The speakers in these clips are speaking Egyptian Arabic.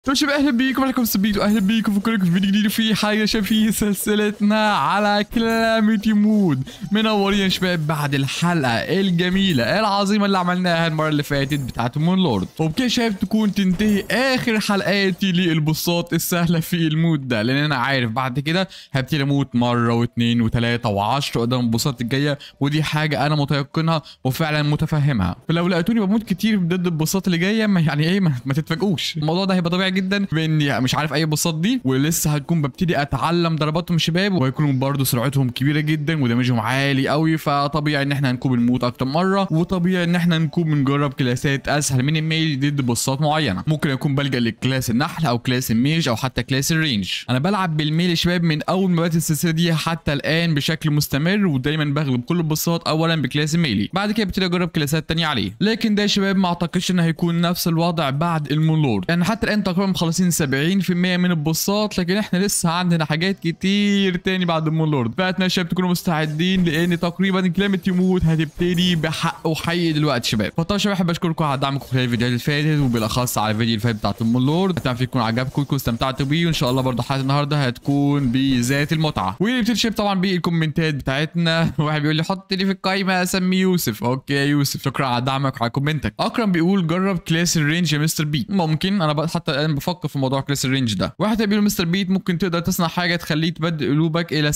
طيب شباب اهلا بيكم معكم سبيت واهلا بيكم في كلكم في فيديو جديد وفي حاجه شباب في سلسلتنا على كلامتي مود منورين يا شباب بعد الحلقه الجميله العظيمه اللي عملناها المره اللي فاتت بتاعت مون لورد وبكده شباب تكون تنتهي اخر حلقاتي للبصات السهله في المود ده لان انا عارف بعد كده هبتدي اموت مره واثنين وثلاثه وعشرة قدام البصات الجايه ودي حاجه انا متيقنها وفعلا متفهمها فلو لقيتوني بموت كتير ضد البصات اللي جايه ما يعني ايه ما, ما تتفاجئوش الموضوع ده هيبقى طبيعي جدا باني مش عارف اي بصات دي ولسه هتكون ببتدي اتعلم ضرباتهم شباب وهيكونوا برضه سرعتهم كبيره جدا ودمجهم عالي قوي فطبيعي ان احنا هنكون بنموت اكتر مره وطبيعي ان احنا نكون بنجرب كلاسات اسهل من الميل ضد بصات معينه ممكن اكون بلجا لكلاس النحل او كلاس الميج او حتى كلاس الرينج انا بلعب بالميل يا شباب من اول ما بدات السلسله دي حتى الان بشكل مستمر ودايما بغلب كل البصات اولا بكلاس الميلي بعد كده ببتدي اجرب كلاسات تانية عليه لكن ده يا شباب ما اعتقدش ان هيكون نفس الوضع بعد المولورد يعني حتى الان تقريبا مخلصين 70% من البصات لكن احنا لسه عندنا حاجات كتير تاني بعد المولورد فاتنا يا شباب تكونوا مستعدين لان تقريبا كلامة يموت هتبتدي بحق وحي دلوقتي شباب فطبعا شباب احب اشكركم على دعمكم خلال الفيديوهات اللي فاتت وبالاخص على الفيديو اللي فات بتاعت المولورد اتمنى يكون عجبكم وتكونوا استمتعتوا بيه وان شاء الله برضه حلقه النهارده هتكون بذات المتعه ونبتدي شباب طبعا بالكومنتات بتاعتنا واحد بيقول لي حط لي في القايمه اسمي يوسف اوكي يا يوسف شكرا على دعمك وعلى كومنتك اكرم بيقول جرب كلاس الرينج يا مستر بي ممكن انا بقى حتى الان بفكر في موضوع كلاس الرينج ده واحد بيقول مستر بيت ممكن تقدر تصنع حاجه تخليه تبدل قلوبك الى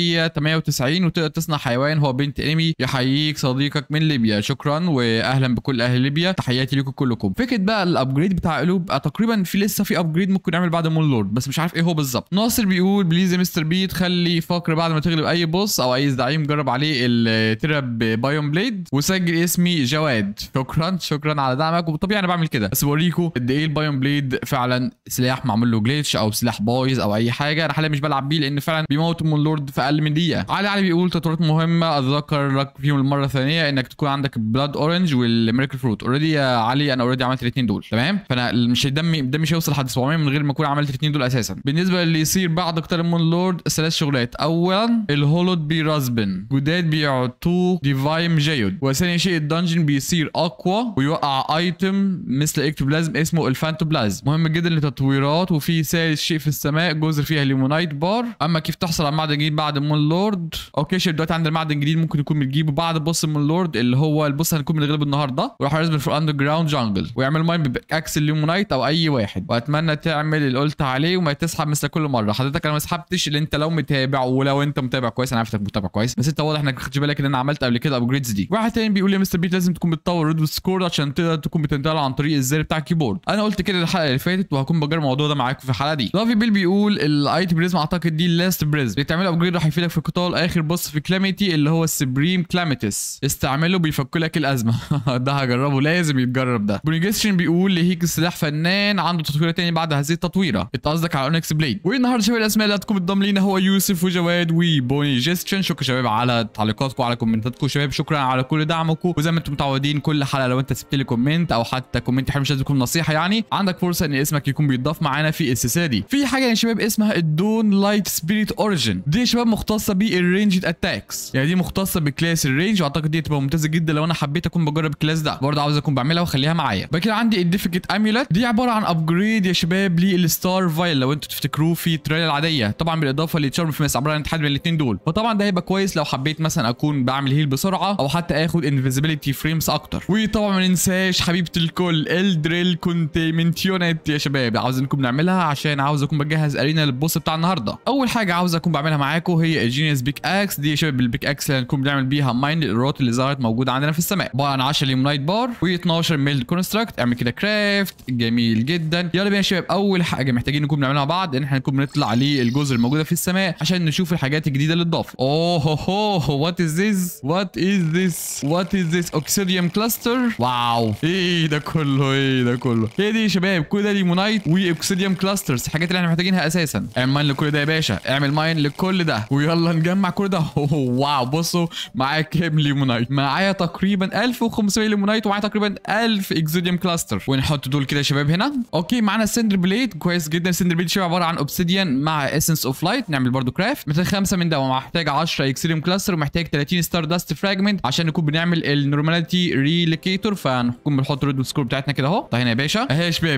798 وتقدر تصنع حيوان هو بنت انمي يحييك صديقك من ليبيا شكرا واهلا بكل اهل ليبيا تحياتي لكم كلكم فكره بقى الابجريد بتاع قلوب تقريبا في لسه في ابجريد ممكن نعمل بعد مون لورد بس مش عارف ايه هو بالظبط ناصر بيقول بليز يا مستر بيت خلي فقره بعد ما تغلب اي بوس او اي زعيم جرب عليه التراب بايون بليد وسجل اسمي جواد شكرا شكرا على دعمك وطبيعي انا بعمل كده بس بوريكم قد ايه البايون بليد فعلا سلاح معمول له جليتش او سلاح بايظ او اي حاجه انا حاليا مش بلعب بيه لان فعلا بيموت مون لورد في اقل من دقيقه علي علي بيقول تطورات مهمه اتذكر لك فيهم المره الثانيه انك تكون عندك بلاد اورنج والامريكان فروت اوريدي يا علي انا اوريدي عملت الاثنين دول تمام فانا مش دمي دمي مش هيوصل لحد 700 من غير ما اكون عملت الاثنين دول اساسا بالنسبه للي يصير بعد قتال مون لورد ثلاث شغلات اولا الهولود بيرازبن جداد بيعطوه ديفايم جيد وثاني شيء الدنجن بيصير اقوى ويوقع ايتم مثل اكتوبلازم اسمه الفانتوبلازم مهم جدا لتطويرات وفي ثالث شيء في السماء جزر فيها ليمونايت بار اما كيف تحصل على معدن جديد بعد مون لورد اوكي شيء دلوقتي عندنا معدن جديد ممكن يكون بتجيبه بعد بوس مون لورد اللي هو البوس هنكون بنغلبه النهارده وراح ينزل في الاندر جراوند جانجل ويعمل ماين باكس الليمونايت او اي واحد واتمنى تعمل اللي قلت عليه وما تسحب مثل كل مره حضرتك انا ما سحبتش اللي انت لو متابع ولو انت متابع كويس انا عارف انك متابع كويس بس انت واضح انك ما خدتش بالك ان انا عملت قبل كده ابجريدز دي واحد تاني بيقول لي يا مستر بيت لازم تكون بتطور ريد سكور عشان تقدر تكون بتنتقل عن طريق الزر بتاع الكيبورد انا قلت كده الحلقه اللي فاتت وهكون بجرب الموضوع ده معاكم في الحلقه دي لافي بيل بيقول الايتي بريزم اعتقد دي اللاست بريزم بتعمل ابجريد راح يفيدك في قتال اخر بوس في كلاميتي اللي هو السبريم كلاميتس استعمله بيفك لك الازمه ده هجربه لازم يتجرب ده بونيجستشن بيقول لهيك السلاح فنان عنده تطويره تاني بعد هذه التطويره انت قصدك على اونكس بليد والنهارده شباب الاسماء اللي هتكون بتضم لينا هو يوسف وجواد وبوني جيستشن شكرا شباب على تعليقاتكم وعلى كومنتاتكم شباب شكرا على كل دعمكم وزي ما انتم متعودين كل حلقه لو انت سبت لي كومنت او حتى كومنت حلو مش لازم يكون نصيحه يعني عندك فرصه ان اسمك يكون بيتضاف معانا في السلسله دي في حاجه يا شباب اسمها الدون لايت سبيريت اوريجن دي يا شباب مختصه بالرينج اتاكس يعني دي مختصه بكلاس الرينج واعتقد دي تبقى ممتازه جدا لو انا حبيت اكون بجرب الكلاس ده برضه عاوز اكون بعملها واخليها معايا بعد كده عندي الديفيكت اميولت دي عباره عن ابجريد يا شباب للستار فايل لو انتوا تفتكروه في التريل العاديه طبعا بالاضافه لتشارم فيمس عباره عن اتحاد من الاثنين دول فطبعا ده هيبقى كويس لو حبيت مثلا اكون بعمل هيل بسرعه او حتى اخد انفيزيبيليتي فريمز اكتر وطبعا ما ننساش حبيبه الكل الدريل كونتيمنتيونت يا شباب عاوز انكم نعملها عشان عاوز اكون بجهز ارينا للبوس بتاع النهارده اول حاجه عاوز اكون بعملها معاكم هي الجينيوس بيك اكس دي يا شباب البيك اكس اللي هنكون بنعمل بيها ماين الايرات اللي ظهرت موجوده عندنا في السماء عباره عن 10 ليمونايت بار و12 ميلد كونستراكت اعمل كده كرافت جميل جدا يلا بينا يا شباب اول حاجه محتاجين نكون بنعملها مع بعض ان احنا نكون بنطلع للجزر الموجوده في السماء عشان نشوف الحاجات الجديده اللي اتضافت اوه هو هو وات از ذس وات از ذس وات از ذس اوكسيديوم كلاستر واو ايه ده كله ايه ده كله هي دي يا شباب كل ده ليمونايت واوكسيديوم كلاسترز الحاجات اللي احنا محتاجينها اساسا اعمل ماين لكل ده يا باشا اعمل ماين لكل ده ويلا نجمع كل ده أوه واو بصوا معايا كام ليمونايت معايا تقريبا 1500 ليمونايت ومعايا تقريبا 1000 اكسيديوم كلاستر ونحط دول كده يا شباب هنا اوكي معانا سندر بليد كويس جدا سندر بليد شباب عباره عن اوبسيديان مع اسنس اوف لايت نعمل برضو كرافت محتاج خمسه من ده ومحتاج 10 اكسيديوم كلاستر ومحتاج 30 ستار داست فراجمنت عشان نكون بنعمل النورماليتي ريليكيتور فنكون بنحط ريد سكور بتاعتنا كده اهو طيب هنا يا باشا اهي يا شباب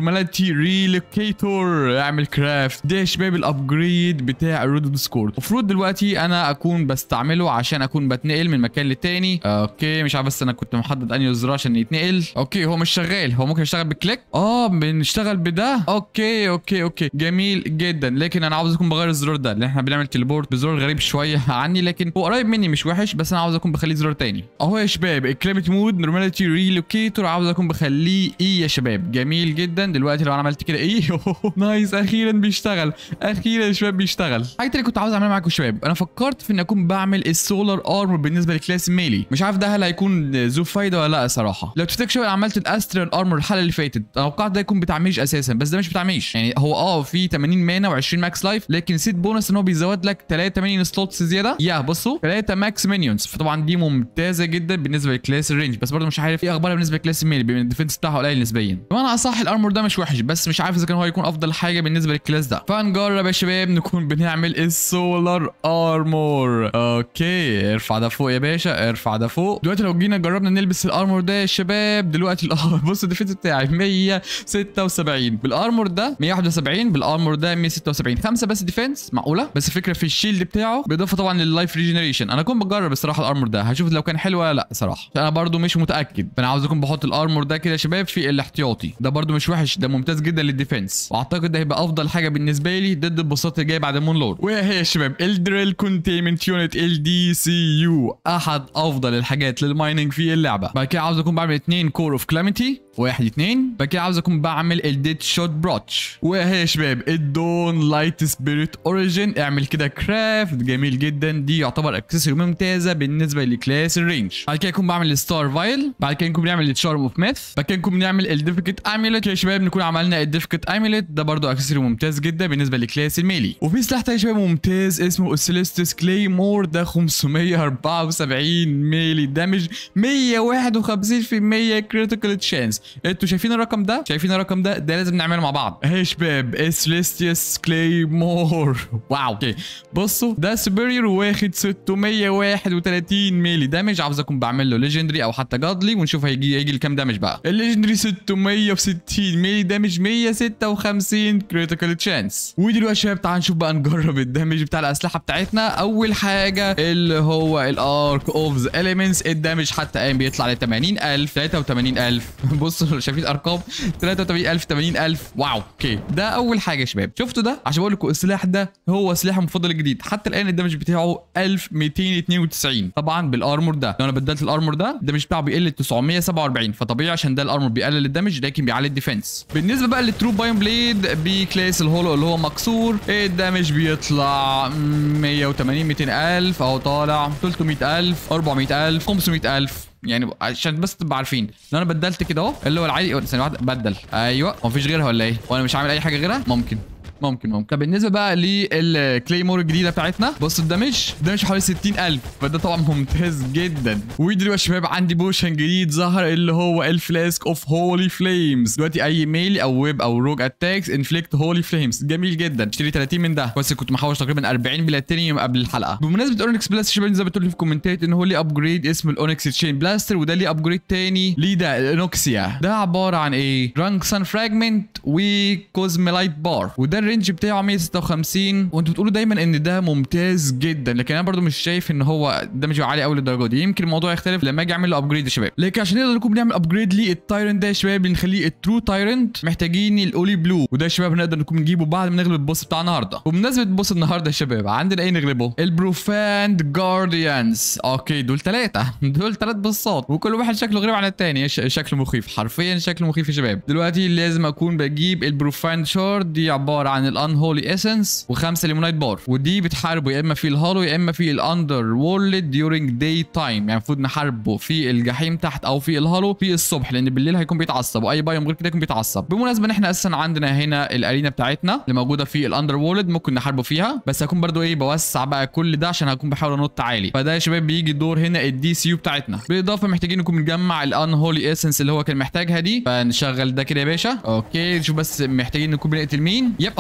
نورماليتي ريلوكيتور اعمل كرافت ده يا شباب الابجريد بتاع الرود ديسكورد المفروض دلوقتي انا اكون بستعمله عشان اكون بتنقل من مكان للتاني اوكي مش عارف بس انا كنت محدد انهي زرار عشان يتنقل اوكي هو مش شغال هو ممكن يشتغل بالكليك اه بنشتغل بده اوكي اوكي اوكي جميل جدا لكن انا عاوز اكون بغير الزرار ده لان احنا بنعمل تليبورت بزرار غريب شويه عني لكن هو قريب مني مش وحش بس انا عاوز اكون بخليه زرار تاني اهو يا شباب الكليمت مود نورماليتي ريلوكيتور عاوز اكون بخليه ايه يا شباب جميل جدا دلوقتي لو انا عملت كده ايه نايس اخيرا بيشتغل اخيرا يا شباب بيشتغل حاجه اللي كنت عاوز اعملها معاكم يا شباب انا فكرت في اني اكون بعمل السولار ارمور بالنسبه لكلاس ميلي مش عارف ده هل هيكون ذو فايده ولا لا صراحه لو تفتكر شباب عملت الاسترال ارمور الحلقه اللي فاتت توقعت ده يكون بتاع ميج اساسا بس ده مش بتاع ميج يعني هو اه في 80 مانا و20 ماكس لايف لكن نسيت بونس ان هو بيزود لك 83 سلوتس زياده يا بصوا 3 ماكس مينيونز فطبعا دي ممتازه جدا بالنسبه لكلاس الرينج بس برضه مش عارف ايه اخبارها بالنسبه لكلاس الميلي بما ان الديفنس بتاعها قليل نسبيا بمعنى اصح الارمور ده مش وحش بس مش عارف اذا كان هو يكون افضل حاجه بالنسبه للكلاس ده فنجرب يا شباب نكون بنعمل السولار ارمور اوكي ارفع ده فوق يا باشا ارفع ده فوق دلوقتي لو جينا جربنا نلبس الارمور ده يا شباب دلوقتي الار بص الديفنس بتاعي 176 بالارمور ده 171 بالارمور ده 176 خمسه بس ديفنس معقوله بس الفكره في الشيلد بتاعه بالاضافه طبعا لللايف ريجنريشن انا كنت بجرب الصراحه الارمور ده هشوف لو كان حلو ولا لا صراحه انا برضو مش متاكد فانا عاوز اكون بحط الارمور ده كده يا شباب في الاحتياطي ده برضو مش وحش ده ممتاز جدا للديفنس واعتقد ده هيبقى افضل حاجه بالنسبه لي ضد البوصات اللي جايه بعد مون لورد وهي يا شباب الدريل كونتينمنت يونت ال دي سي يو احد افضل الحاجات للمايننج في اللعبه بعد كده عاوز اكون بعمل اثنين كور اوف كلاميتي واحد اتنين بعد كده عاوز اكون بعمل الديد شوت بروتش وهي يا شباب الدون لايت سبيريت اوريجين اعمل كده كرافت جميل جدا دي يعتبر اكسسوري ممتازه بالنسبه لكلاس الرينج بعد كده نكون بعمل الستار فايل بعد كده نكون بنعمل الشارم اوف ميث بعد كده نكون بنعمل الديفيكت اميوليت يا شباب نكون عملنا الديفيكت اميوليت ده برضو اكسسوري ممتاز جدا بالنسبه لكلاس الميلي وفي سلاح تاني يا شباب ممتاز اسمه السيليستس كلي مور ده 574 ميلي دامج 151% كريتيكال تشانس انتوا شايفين الرقم ده شايفين الرقم ده ده لازم نعمله مع بعض اهي يا شباب السيليستيوس كلي مور واو اوكي بصوا ده سوبريور واخد 631 ميلي دامج عاوز اكون بعمل له ليجندري او حتى جادلي ونشوف هيجي هيجي لكام دامج بقى الليجندري 660 ميلي دامج 156 كريتيكال تشانس ودلوقتي يا شباب تعالوا نشوف بقى نجرب الدامج بتاع الاسلحه بتاعتنا اول حاجه اللي هو الارك اوف ذا اليمنتس الدامج حتى قايم بيطلع ل 80000 83000 بصوا شايفين الارقام 83000 80000 واو اوكي ده اول حاجه يا شباب شفتوا ده عشان بقول لكم السلاح ده هو سلاحي المفضل الجديد حتى الان الدمج بتاعه 1292 طبعا بالارمور ده لو انا بدلت الارمور ده الدمج بتاعه بيقل 947 فطبيعي عشان ده الارمور بيقلل الدمج لكن بيعلي الديفنس بالنسبه بقى للترو باين بليد بكلاس الهولو اللي هو مكسور الدمج بيطلع 180 200000 اهو طالع 300000 400000 500000 يعني عشان بس تبقى عارفين لو انا بدلت كده اهو اللي هو العادي ثانيه واحده بدل ايوه هو مفيش غيرها ولا ايه وانا مش عامل اي حاجه غيرها ممكن ممكن ممكن طب بالنسبه بقى للكليمور الجديده بتاعتنا بص الدمج دمج حوالي 60000 فده طبعا ممتاز جدا ودلوقتي يا شباب عندي بوشن جديد ظهر اللي هو الفلاسك اوف هولي فليمز دلوقتي اي ميل او ويب او روج اتاكس انفليكت هولي فليمز جميل جدا اشتري 30 من ده بس كنت محوش تقريبا 40 بلاتينيوم قبل الحلقه بمناسبه اونكس بلاستر شباب زي ما بتقولوا في الكومنتات ان هو ليه ابجريد اسمه الاونكس تشين بلاستر وده ليه ابجريد تاني ليه ده الانوكسيا ده عباره عن ايه رانك سان فراجمنت وكوزميلايت بار وده الرينج بتاعه 156 وانتوا بتقولوا دايما ان ده ممتاز جدا لكن انا برضو مش شايف ان هو دمج عالي قوي للدرجه دي يمكن الموضوع يختلف لما اجي اعمل له ابجريد يا شباب لكن عشان نقدر نكون بنعمل ابجريد للتايرنت ده يا شباب بنخليه الترو تايرنت محتاجين الاولي بلو وده يا شباب نقدر نكون نجيبه بعد ما نغلب البوس بتاع النهارده وبمناسبه بوس النهارده يا شباب عندنا ايه نغلبه البروفاند جارديانز اوكي دول ثلاثه دول ثلاث بوسات وكل واحد شكله غريب عن الثاني شكله مخيف حرفيا شكله مخيف يا شباب دلوقتي لازم اكون بجيب البروفاند شارد دي عباره عن الانهولي اسنس وخمسه ليمونايت بار ودي بتحاربه يا اما في الهالو يا اما في الاندر وورلد ديورنج داي تايم يعني المفروض نحاربه في الجحيم تحت او في الهالو في الصبح لان بالليل هيكون بيتعصب واي بايوم غير كده يكون بيتعصب بالمناسبه ان احنا اساسا عندنا هنا الارينا بتاعتنا اللي موجوده في الاندر وورلد ممكن نحاربه فيها بس هكون برضو ايه بوسع بقى كل ده عشان هكون بحاول انط عالي فده يا شباب بيجي دور هنا الدي سي يو بتاعتنا بالاضافه محتاجين نكون نجمع الانهولي اسنس اللي هو كان محتاجها دي فنشغل ده كده يا باشا اوكي نشوف بس محتاجين نكون بنقتل مين يب هو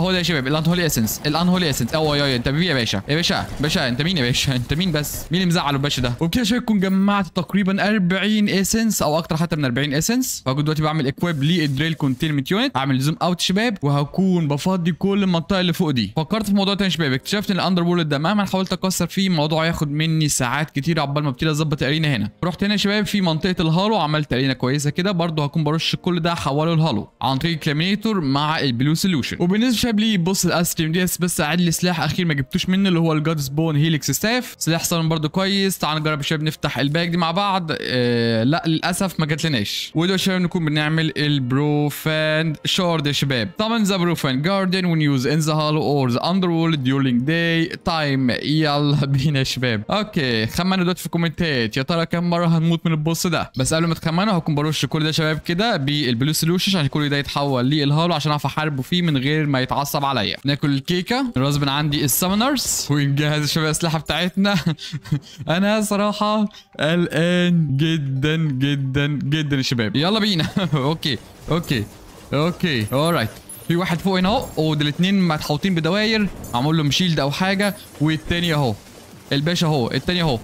اهو ده يا شباب الانهولي اسنس الانهولي اسنس اوه يا انت مين يا باشا يا باشا باشا انت مين يا باشا انت مين بس مين اللي مزعله الباشا ده وبكده يا شباب كنت جمعت تقريبا 40 اسنس او اكتر حتى من 40 اسنس فكنت دلوقتي بعمل اكويب للدريل كونتينمنت يونت اعمل زوم اوت شباب وهكون بفضي كل المنطقه اللي فوق دي فكرت في موضوع تاني يا شباب اكتشفت ان الاندر وورلد ده مهما حاولت اكسر فيه الموضوع ياخد مني ساعات كتير عقبال ما ابتدي اظبط الارينا هنا رحت هنا يا شباب في منطقه الهالو عملت ارينا كويسه كده برضه هكون برش كل ده حوالي الهالو عن طريق كلامينيتور مع البلو سوليوشن وبالنسبه شباب لي بص الاستريم دي بس قاعد لي سلاح اخير ما جبتوش منه اللي هو الجاد سبون هيليكس ستاف سلاح صار برضه كويس تعال نجرب يا شباب نفتح الباك دي مع بعض آه لا للاسف ما جاتلناش وده يا شباب نكون بنعمل البروفان شورد يا شباب طبعا ذا بروفان جاردن وين يوز ان ذا هالو اور ذا اندر وورلد ديورينج داي تايم يلا بينا يا شباب اوكي خمنوا دلوقتي في الكومنتات يا ترى كم مره هنموت من البوس ده بس قبل ما تخمنوا هكون برش كل ده يا شباب كده بالبلو سوليوشن عشان كل ده يتحول للهالو عشان اعرف احاربه فيه من غير ما يتعصب عليا ناكل الكيكه غصب عندي السمنرز ونجهز يا شباب الاسلحه بتاعتنا انا صراحه قلقان جدا جدا جدا يا شباب يلا بينا اوكي اوكي اوكي اورايت في واحد فوق هنا اهو ودول الاثنين متحوطين بدواير معمول لهم شيلد او حاجه والتاني اهو الباشا اهو التاني اهو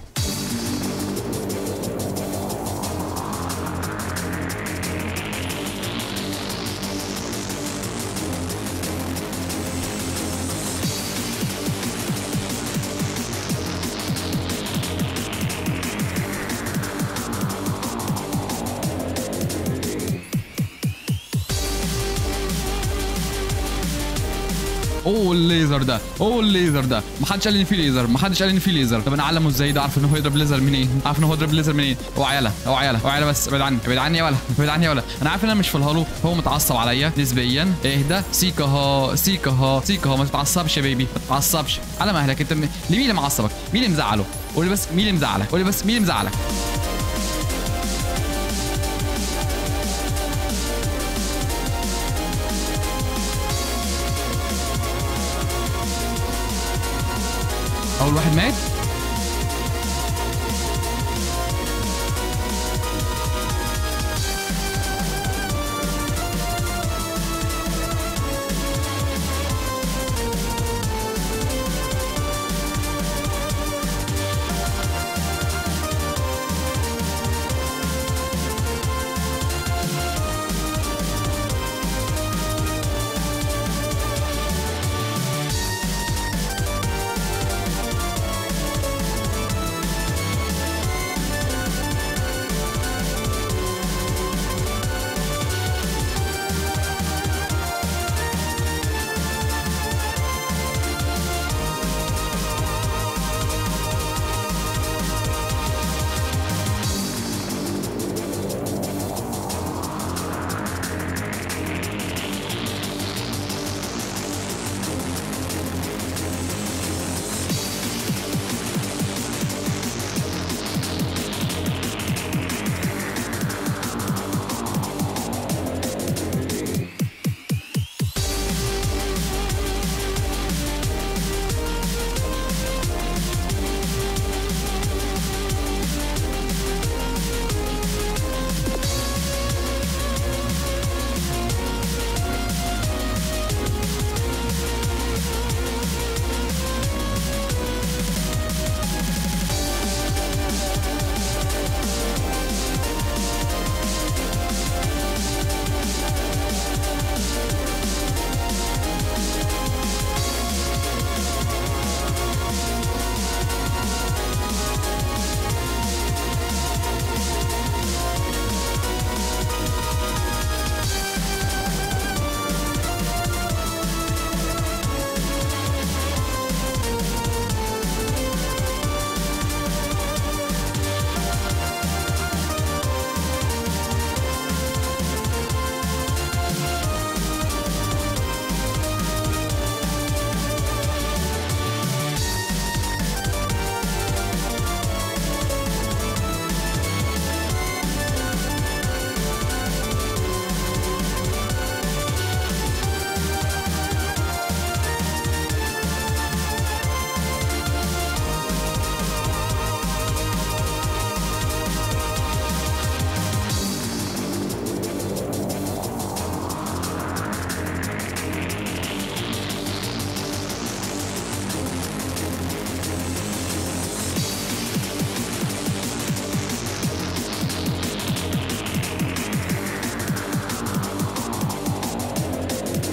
اوه الليزر ده اوه الليزر ده ما حدش قال لي ان في ليزر ما حدش قال لي ان في ليزر طب انا اعلمه ازاي ده عارف ان هو يضرب ليزر منين عارف ان هو يضرب ليزر منين اوعى يلا اوعى يلا اوعى يلا بس ابعد عني ابعد عني يا ولا ابعد عني يا ولا انا عارف ان انا مش في الهالو هو متعصب عليا نسبيا اهدى سيكا ها سيكا ها سيكا ها ما تتعصبش يا بيبي ما تتعصبش على مهلك انت م... مين اللي معصبك مين اللي مزعله قول لي بس مين اللي مزعلك قول لي بس مين اللي مزعلك اول واحد مات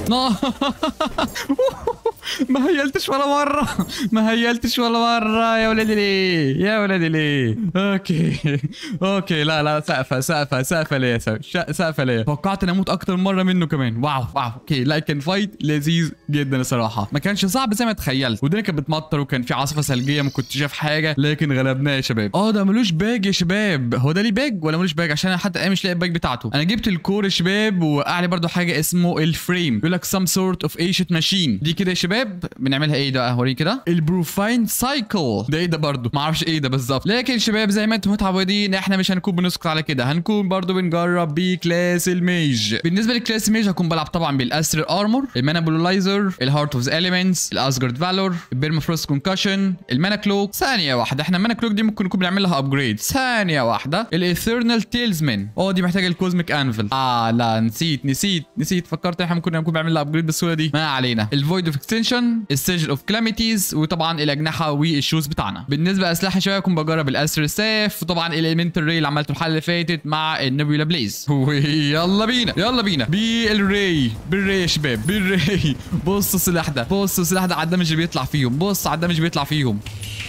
لا. ما هيلتش ولا مرة ما هيلتش ولا مرة يا ولادي ليه يا ولادي ليه اوكي اوكي لا لا سقفة سقفة سقفة ليا سقفة سقفة ليا توقعت اني اموت اكتر مرة منه كمان واو واو اوكي لا كان فايت لذيذ جدا الصراحة ما كانش صعب زي ما تخيلت والدنيا كانت بتمطر وكان في عاصفة ثلجية ما كنتش شايف حاجة لكن غلبناه يا شباب اه ده ملوش باج يا شباب هو ده ليه باج ولا ملوش باج عشان انا حتى الان مش لاقي الباج بتاعته انا جبت الكور يا شباب وقع لي برضو حاجة اسمه الفريم بيقول لك some sort of ancient machine دي كده يا شباب بنعملها ايه ده اوريك كده البروفاين سايكل ده ايه ده برضو ما اعرفش ايه ده بالظبط لكن شباب زي ما انتم متعودين احنا مش هنكون بنسكت على كده هنكون برضو بنجرب بكلاس الميج بالنسبه لكلاس الميج هكون بلعب طبعا بالاسر ارمور المانا بولولايزر الهارت اوف اليمنتس الاسجارد فالور البيرما فروست كونكشن المانا كلوك ثانيه واحده احنا المانا كلوك دي ممكن نكون بنعمل لها ابجريد ثانيه واحده الايثرنال تيلزمان اه دي محتاجه الكوزميك انفل اه لا نسيت نسيت نسيت فكرت احنا ممكن نكون بنعمل لها ابجريد بالسهوله دي ما علينا الفويد اوف اكستنشن السجل اوف كلاميتيز وطبعا الاجنحه والشوز بتاعنا بالنسبه لاسلحه يا شباب اكون بجرب الاسر سيف وطبعا الاليمنتال ري اللي عملته الحلقه اللي فاتت مع النبيولا بليز ويلا بينا يلا بينا بالري بالري يا شباب بالري بص السلاح ده بص السلاح ده على الدمج اللي بيطلع فيهم بص على الدمج اللي بيطلع فيهم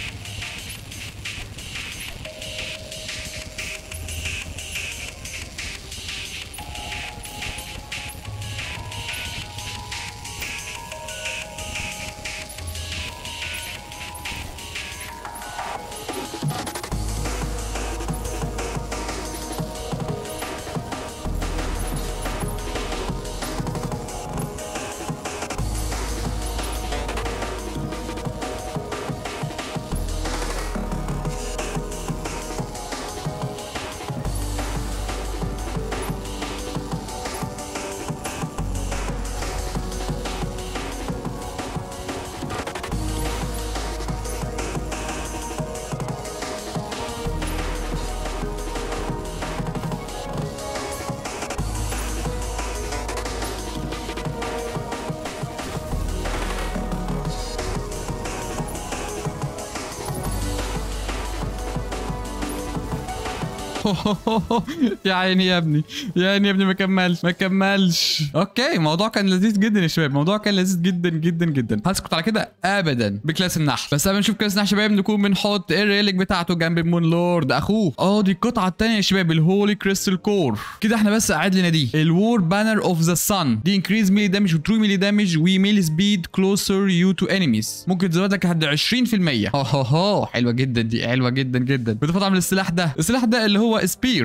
يا عيني يا ابني يا عيني يا ابني ما كملش ما كملش اوكي الموضوع كان لذيذ جدا يا شباب الموضوع كان لذيذ جدا جدا جدا هسكت على كده ابدا بكلاس النحل بس قبل ما نشوف كلاس النحل يا شباب نكون بنحط الريليك بتاعته جنب المون لورد اخوه اه دي القطعه الثانيه يا شباب الهولي كريستال كور كده احنا بس قاعد لنا دي الوور بانر اوف ذا سن دي انكريز ميلي دامج وترو ميلي دامج وميلي سبيد كلوزر يو تو انيميز ممكن تزود لك لحد 20% اه هو هو حلوه جدا دي حلوه جدا جدا بتفضل من السلاح ده السلاح ده اللي هو سبير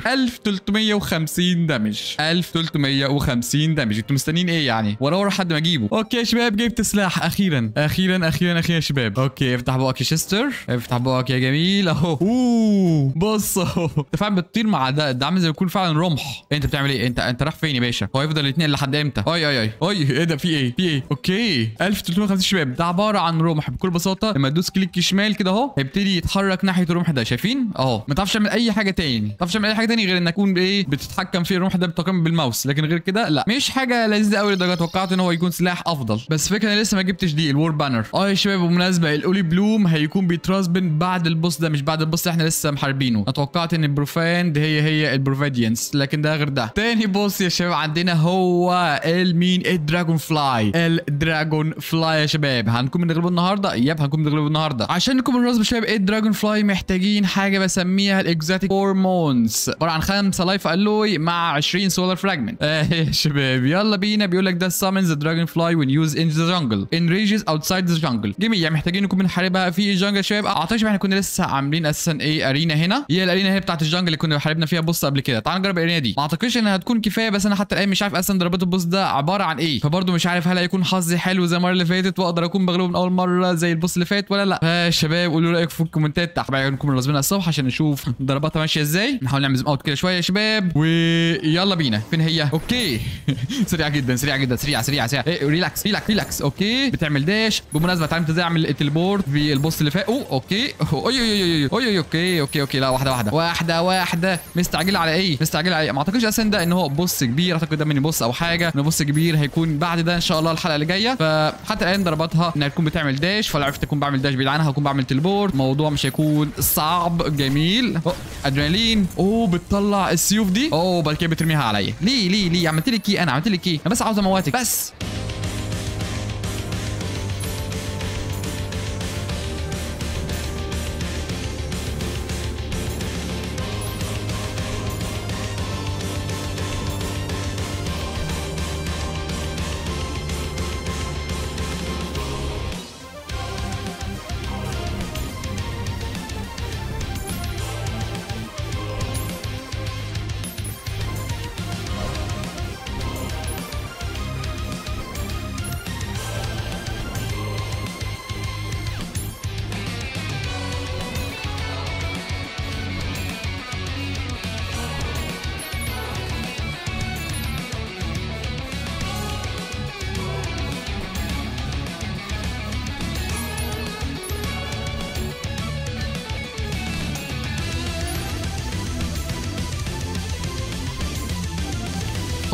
1350 دامج 1350 دامج انتوا مستنيين ايه يعني ورا ورا حد ما اجيبه اوكي يا شباب جبت سلاح اخيرا اخيرا اخيرا اخيرا يا شباب اوكي افتح بقك يا شيستر افتح بقك يا جميل اهو اوه بص اهو انت فعلا بتطير مع ده ده عامل زي ما يكون فعلا رمح انت بتعمل ايه انت انت رايح فين يا باشا هو هيفضل الاثنين لحد امتى اي اي اي اي ايه ده في ايه في ايه اوكي 1350 شباب ده عباره عن رمح بكل بساطه لما تدوس كليك شمال كده اهو هيبتدي يتحرك ناحيه الرمح ده شايفين اهو ما تعرفش تعمل اي حاجه تاني ما تعرفش تعمل اي حاجه تاني غير انك تكون بايه بتتحكم في الرمح ده بالتقام بالماوس لكن غير كده لا مش حاجه لذيذه قوي لدرجه توقعت ان هو يكون سلاح افضل بس فكره انا لسه ما جبتش دي الوور بانر اه يا شباب بالمناسبه الاولي بلوم هيكون بيتراسبن بعد البوس ده مش بعد البوس اللي احنا لسه محاربينه انا توقعت ان البروفاند هي هي البروفيديانس لكن ده غير ده تاني بوس يا شباب عندنا هو المين الدراجون فلاي الدراجون فلاي يا شباب هنكون بنغلبه النهارده يب هنكون بنغلبه النهارده عشان نكون بالمناسبه يا شباب الدراجون فلاي محتاجين حاجه بسميها الاكزاتيك هرمونز عباره عن خمسه لايف الوي مع 20 سولار فراجمنت اه يا شباب يلا بينا بيقول لك ده summons the dragonfly when used in the jungle in ranges outside the jungle جميل يعني محتاجين نكون بنحاربها في الجنجل يا شباب اعتقد احنا كنا لسه عاملين اساسا ايه ارينا هنا هي الارينا هي بتاعت الجنجل اللي كنا حاربنا فيها بوس قبل كده تعال نجرب الارينا دي ما اعتقدش انها هتكون كفايه بس انا حتى الان مش عارف اصلا ضربات البوس ده عباره عن ايه فبرضه مش عارف هل هيكون حظي حلو زي المره اللي فاتت واقدر اكون بغلبه من اول مره زي البوس اللي فات ولا لا ها شباب قولوا رايكم في الكومنتات تحت بقى نكون منظمينها الصبح عشان نشوف ضرباتها ماشيه ازاي نحاول نعمل زوم اوت كده شويه يا شباب ويلا بينا فين هي اوكي سريعه جدا سريعه جدا سريعه سريعه سريعه إيه ريلاكس ريلاكس ريلاكس اوكي بتعمل داش بالمناسبه اتعلمت ازاي اعمل التليبورت في البوس اللي فات اوه اوكي اوي اوي اوي اوي اوكي اوكي اوكي لا واحده واحده واحده واحده مستعجله على ايه مستعجله على ايه ما اعتقدش اساسا ده ان هو بوس كبير اعتقد ده ميني بوس او حاجه ان بوس كبير هيكون بعد ده ان شاء الله الحلقه اللي جايه فحتى الان ضرباتها انها تكون بتعمل داش فلو عرفت اكون بعمل داش بعيد عنها هكون بعمل تليبورت الموضوع مش هيكون صعب جميل أوه. ادرينالين اوه بتطلع السيوف دي اوه بعد كده بترميها عليا ليه ليه ليه عملت لك ايه انا عملت لك ايه انا بس عاوز اموتك بس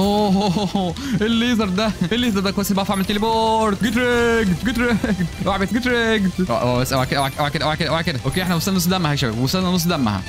اوه الليزر ده الليزر ده كويس بعرف اعمل تليبورت جيت ريجد جيت ريجد اوعى بس جيت ريجد اوعى بس اوعى كده اوعى كده اوعى كده اوعى كده اوكي احنا وصلنا نص دمها يا شباب وصلنا نص دمها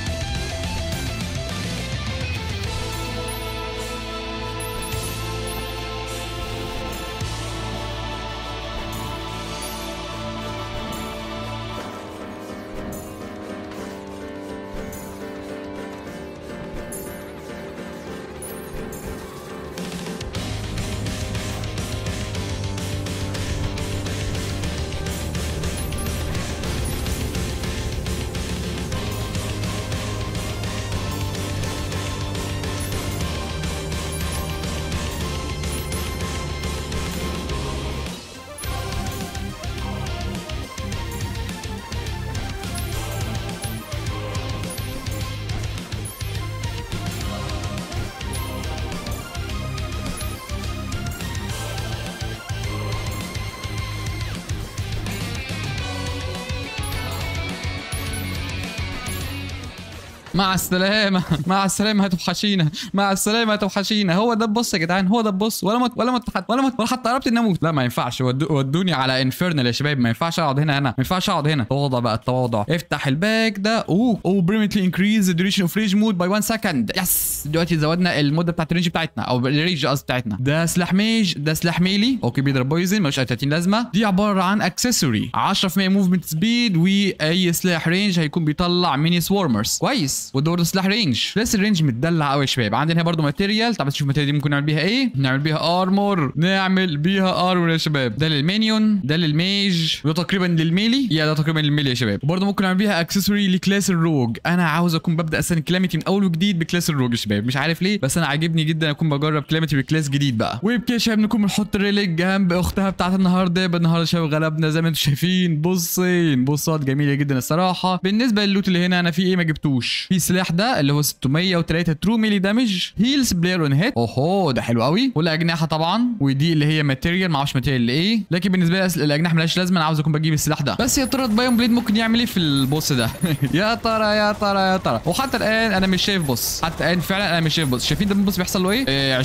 مع السلامة مع السلامة هتوحشينا مع السلامة هتوحشينا هو ده البص يا جدعان هو ده البص ولا مت ولا مت ولا مت ولا حتى قربت اني اموت لا ما ينفعش ودو ودوني على انفيرنال يا شباب ما ينفعش اقعد هنا انا ما ينفعش اقعد هنا تواضع بقى التواضع افتح الباك ده اوه اوه بريمتلي انكريز ذا ديوريشن اوف ريج مود باي 1 سكند يس دلوقتي زودنا المده بتاعت الرينج بتاعتنا او الرينج قصدي بتاعتنا ده سلاح ميج ده سلاح ميلي اوكي بيضرب بويزن ملوش اي 30 لازمه دي عباره عن اكسسوري 10% موفمنت سبيد واي سلاح رينج هيكون بيطلع ميني سوارمرز كويس وده برضه سلاح رينج لسه الرينج متدلع قوي يا شباب عندنا هنا برضه ماتيريال طب نشوف الماتيريال دي ممكن نعمل بيها ايه نعمل بيها ارمور نعمل بيها ارمور يا شباب ده للمينيون ده للميج وده تقريبا للميلي يا ده تقريبا للميلي يا شباب وبرضه ممكن نعمل بيها اكسسوري لكلاس الروج انا عاوز اكون ببدا اصلا كلامتي من اول وجديد بكلاس الروج يا شباب مش عارف ليه بس انا عاجبني جدا اكون بجرب كلامتي بكلاس جديد بقى وبكده يا شباب نكون بنحط ريليك جنب اختها بتاعت النهارده يبقى النهارده يا شباب غلبنا زي ما انتم شايفين بصين بصات جميله جدا الصراحه بالنسبه للوت اللي هنا انا في ايه ما جبتوش في سلاح ده اللي هو 603 ترو ميلي دامج هيلز بلاير اون هيت اوهو ده حلو قوي والاجنحه طبعا ودي اللي هي ماتيريال ما اعرفش ماتيريال لايه لكن بالنسبه لي أس- الاجنحه ملهاش لازمه انا عاوز اكون بجيب السلاح ده بس يا ترى بايون بليد ممكن يعمل ايه في البوس ده يا ترى يا ترى يا ترى وحتى الان انا مش شايف بوس حتى الان فعلا انا مش شايف بوس شايفين ده البوس بيحصل له ايه إيه،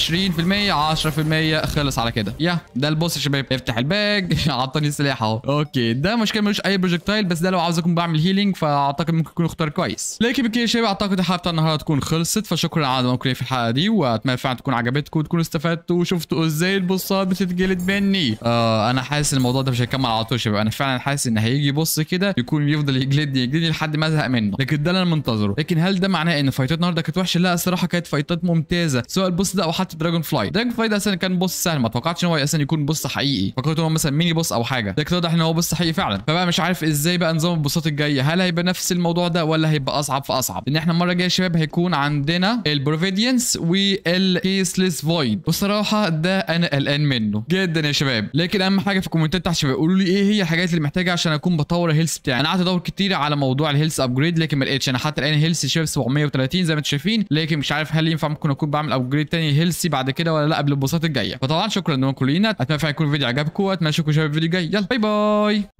20% 10% خلص على كده يا ده البوس يا شباب افتح الباج عطاني السلاح اهو اوكي ده مشكله ملوش اي بروجكتايل بس ده لو عاوز اكون بعمل هيلينج فاعتقد ممكن يكون اختيار كويس لكن بكده يا شباب اعتقد الحلقه بتاع النهارده تكون خلصت فشكرا على ممكن في الحلقه دي واتمنى فعلا تكون عجبتكم وتكونوا استفدتوا وشفتوا ازاي البوصات بتتجلد مني آه انا حاسس ان الموضوع ده مش هيكمل على طول يا شباب انا فعلا حاسس ان هيجي بص كده يكون يفضل يجلدني يجلدني لحد ما ازهق منه لكن ده اللي انا منتظره لكن هل ده معناه ان فايتات النهارده كانت وحشه لا الصراحه كانت فايتات ممتازه سواء البوس ده او حتى دراجون فلاي دراجون فلاي ده اصلا كان بوس سهل ما توقعتش ان هو اصلا يكون بوس حقيقي فكرت ان هو مثلا ميني بوس او حاجه لكن واضح ان هو بوس حقيقي فعلا فبقى مش عارف ازاي بقى نظام البوسات الجايه هل هيبقى نفس الموضوع ده ولا هيبقى اصعب فاصعب لان احنا المره الجايه يا شباب هيكون عندنا البروفيديانس والكيسلس فويد بصراحه ده انا قلقان منه جدا يا شباب لكن اهم حاجه في الكومنتات تحت شباب قولوا لي ايه هي الحاجات اللي محتاجها عشان اكون بطور الهيلث بتاعي انا قعدت ادور كتير على موضوع الهيلث ابجريد لكن ما لقيتش انا حتى الان هيلث شباب 730 زي ما انتم شايفين لكن مش عارف هل ينفع ممكن اكون بعمل ابجريد تاني هيلثي بعد كده ولا لا قبل البوصات الجايه فطبعا شكرا انكم لينا اتمنى فعلا يكون الفيديو عجبكم واتمنى اشوفكم شباب في الفيديو الجاي يلا باي باي